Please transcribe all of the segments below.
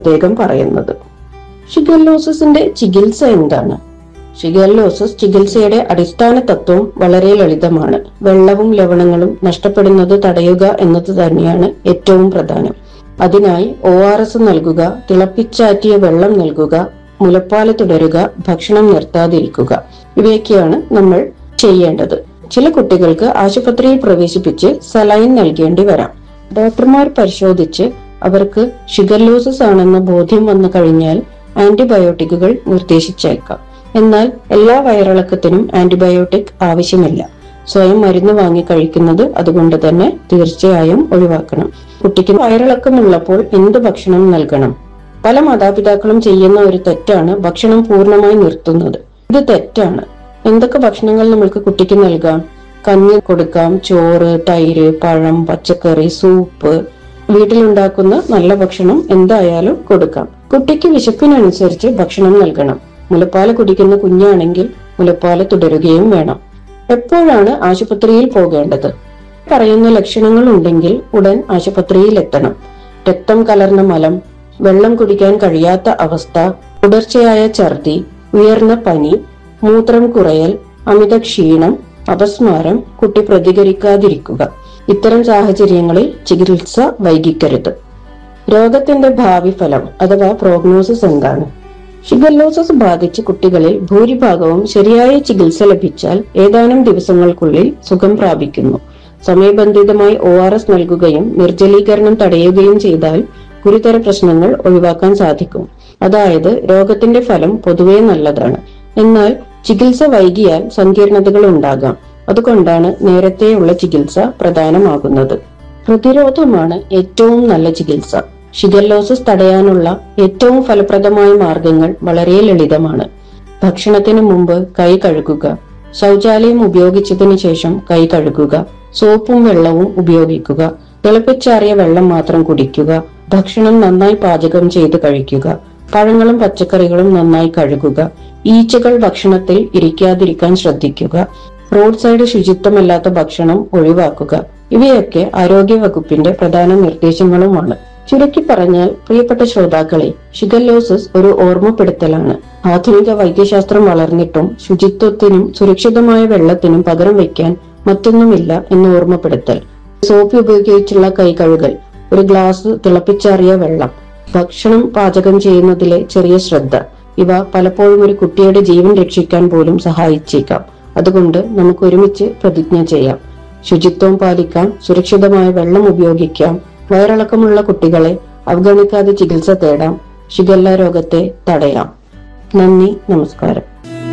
പ്രത്യേകം പറയുന്നത് ഷിഗല്ലോസിന്റെ ചികിത്സ എന്താണ് ഷിഗല്ലോസിസ് ചികിത്സയുടെ അടിസ്ഥാന തത്വം വളരെ ലളിതമാണ് വെള്ളവും ലവണങ്ങളും നഷ്ടപ്പെടുന്നത് തടയുക എന്നത് തന്നെയാണ് ഏറ്റവും പ്രധാനം അതിനായി ഒ ആർ എസ് നൽകുക തിളപ്പിച്ചാറ്റിയ വെള്ളം നൽകുക മുലപ്പാല് തുടരുക ഭക്ഷണം നിർത്താതിരിക്കുക ഇവയൊക്കെയാണ് നമ്മൾ ചെയ്യേണ്ടത് ചില കുട്ടികൾക്ക് ആശുപത്രിയിൽ പ്രവേശിപ്പിച്ച് സലൈൻ നൽകേണ്ടി വരാം ഡോക്ടർമാർ പരിശോധിച്ച് അവർക്ക് ഷിഗല്ലോസിസ് ആണെന്ന ബോധ്യം വന്നു കഴിഞ്ഞാൽ ആന്റിബയോട്ടിക്കുകൾ നിർദ്ദേശിച്ചേക്കാം എന്നാൽ എല്ലാ വയറിളക്കത്തിനും ആന്റിബയോട്ടിക് ആവശ്യമില്ല സ്വയം മരുന്ന് വാങ്ങി കഴിക്കുന്നത് അതുകൊണ്ട് തന്നെ തീർച്ചയായും ഒഴിവാക്കണം കുട്ടിക്ക് വയറിളക്കമുള്ളപ്പോൾ എന്ത് ഭക്ഷണം നൽകണം പല മാതാപിതാക്കളും ചെയ്യുന്ന ഒരു തെറ്റാണ് ഭക്ഷണം പൂർണ്ണമായി നിർത്തുന്നത് ഇത് തെറ്റാണ് എന്തൊക്കെ ഭക്ഷണങ്ങൾ നമ്മൾക്ക് കുട്ടിക്ക് നൽകാം കഞ്ഞി കൊടുക്കാം ചോറ് തൈര് പഴം പച്ചക്കറി സൂപ്പ് വീട്ടിലുണ്ടാക്കുന്ന നല്ല ഭക്ഷണം എന്തായാലും കൊടുക്കാം കുട്ടിക്ക് വിശപ്പിനനുസരിച്ച് ഭക്ഷണം നൽകണം മുലപ്പാല് കുടിക്കുന്ന കുഞ്ഞാണെങ്കിൽ മുലപ്പാല് തുടരുകയും വേണം എപ്പോഴാണ് ആശുപത്രിയിൽ പോകേണ്ടത് പറയുന്ന ലക്ഷണങ്ങൾ ഉണ്ടെങ്കിൽ ഉടൻ ആശുപത്രിയിൽ എത്തണം രക്തം കലർന്ന മലം വെള്ളം കുടിക്കാൻ കഴിയാത്ത അവസ്ഥ തുടർച്ചയായ ഛർദി ഉയർന്ന പനി മൂത്രം കുറയൽ അമിത ക്ഷീണം അപസ്മാരം കുട്ടി പ്രതികരിക്കാതിരിക്കുക ഇത്തരം സാഹചര്യങ്ങളിൽ ചികിത്സ വൈകിക്കരുത് രോഗത്തിന്റെ ഭാവി ഫലം അഥവാ പ്രോഗ്നോസിസ് എന്താണ് ഷിഗല്ലോസിസ് ബാധിച്ച കുട്ടികളിൽ ഭൂരിഭാഗവും ശരിയായ ചികിത്സ ലഭിച്ചാൽ ഏതാനും ദിവസങ്ങൾക്കുള്ളിൽ സുഖം പ്രാപിക്കുന്നു സമയബന്ധിതമായി ഒ ആർ എസ് നൽകുകയും നിർജ്ജലീകരണം തടയുകയും ചെയ്താൽ ഗുരുതര പ്രശ്നങ്ങൾ ഒഴിവാക്കാൻ സാധിക്കും അതായത് രോഗത്തിന്റെ ഫലം പൊതുവെ നല്ലതാണ് എന്നാൽ ചികിത്സ വൈകിയാൽ സങ്കീർണതകൾ ഉണ്ടാകാം അതുകൊണ്ടാണ് നേരത്തെയുള്ള ചികിത്സ പ്രധാനമാകുന്നത് പ്രതിരോധമാണ് ഏറ്റവും നല്ല ചികിത്സ ഷിഗല്ലോസിസ് തടയാനുള്ള ഏറ്റവും ഫലപ്രദമായ മാർഗങ്ങൾ വളരെ ലളിതമാണ് ഭക്ഷണത്തിന് മുമ്പ് കൈ കഴുകുക ശൗചാലയം ഉപയോഗിച്ചതിനു ശേഷം കൈ കഴുകുക സോപ്പും വെള്ളവും ഉപയോഗിക്കുക തിളപ്പിച്ചാറിയ വെള്ളം മാത്രം കുടിക്കുക ഭക്ഷണം നന്നായി പാചകം ചെയ്ത് കഴിക്കുക പഴങ്ങളും പച്ചക്കറികളും നന്നായി കഴുകുക ഈച്ചകൾ ഭക്ഷണത്തിൽ ഇരിക്കാതിരിക്കാൻ ശ്രദ്ധിക്കുക റോഡ് സൈഡ് ശുചിത്വമല്ലാത്ത ഭക്ഷണം ഒഴിവാക്കുക ഇവയൊക്കെ ആരോഗ്യ വകുപ്പിന്റെ പ്രധാന നിർദ്ദേശങ്ങളുമാണ് ചുരുക്കി പറഞ്ഞാൽ പ്രിയപ്പെട്ട ശ്രോതാക്കളെ ഷിഗല്ലോസിസ് ഒരു ഓർമ്മപ്പെടുത്തലാണ് ആധുനിക വൈദ്യശാസ്ത്രം വളർന്നിട്ടും ശുചിത്വത്തിനും സുരക്ഷിതമായ വെള്ളത്തിനും പകരം വയ്ക്കാൻ മറ്റൊന്നുമില്ല എന്ന് ഓർമ്മപ്പെടുത്തൽ സോപ്പ് ഉപയോഗിച്ചുള്ള കൈ കഴുകൽ ഒരു ഗ്ലാസ് തിളപ്പിച്ചാറിയ വെള്ളം ഭക്ഷണം പാചകം ചെയ്യുന്നതിലെ ചെറിയ ശ്രദ്ധ ഇവ പലപ്പോഴും ഒരു കുട്ടിയുടെ ജീവൻ രക്ഷിക്കാൻ പോലും സഹായിച്ചേക്കാം അതുകൊണ്ട് നമുക്ക് ഒരുമിച്ച് പ്രതിജ്ഞ ചെയ്യാം ശുചിത്വം പാലിക്കാം സുരക്ഷിതമായ വെള്ളം ഉപയോഗിക്കാം വയറിളക്കമുള്ള കുട്ടികളെ അവഗണിക്കാതെ ചികിത്സ തേടാം ഷിഗല്ല രോഗത്തെ തടയാം നന്ദി നമസ്കാരം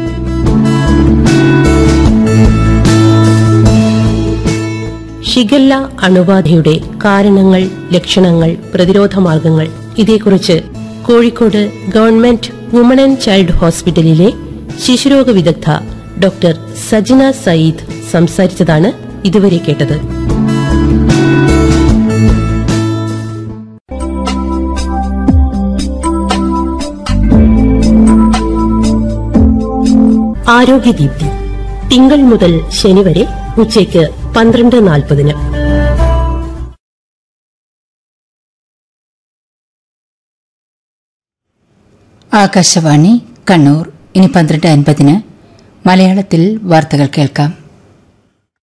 ഷിഗല്ല അണുബാധയുടെ കാരണങ്ങൾ ലക്ഷണങ്ങൾ പ്രതിരോധ മാർഗങ്ങൾ ഇതേക്കുറിച്ച് Kozhikode government woman and child ഹോസ്പിറ്റലിലെ ശിശുരോഗ വിദഗ്ധ ഡോക്ടർ സജിന സയീദ് സംസാരിച്ചതാണ് ഇതുവരെ കേട്ടത് ആരോഗ്യദീപ്തി തിങ്കൾ മുതൽ ശനി വരെ ഉച്ചയ്ക്ക് പന്ത്രണ്ട് നാൽപ്പതിന് ആകാശവാണി കണ്ണൂർ ഇനി പന്ത്രണ്ട് അൻപതിന് മലയാളത്തിൽ വാർത്തകൾ കേൾക്കാം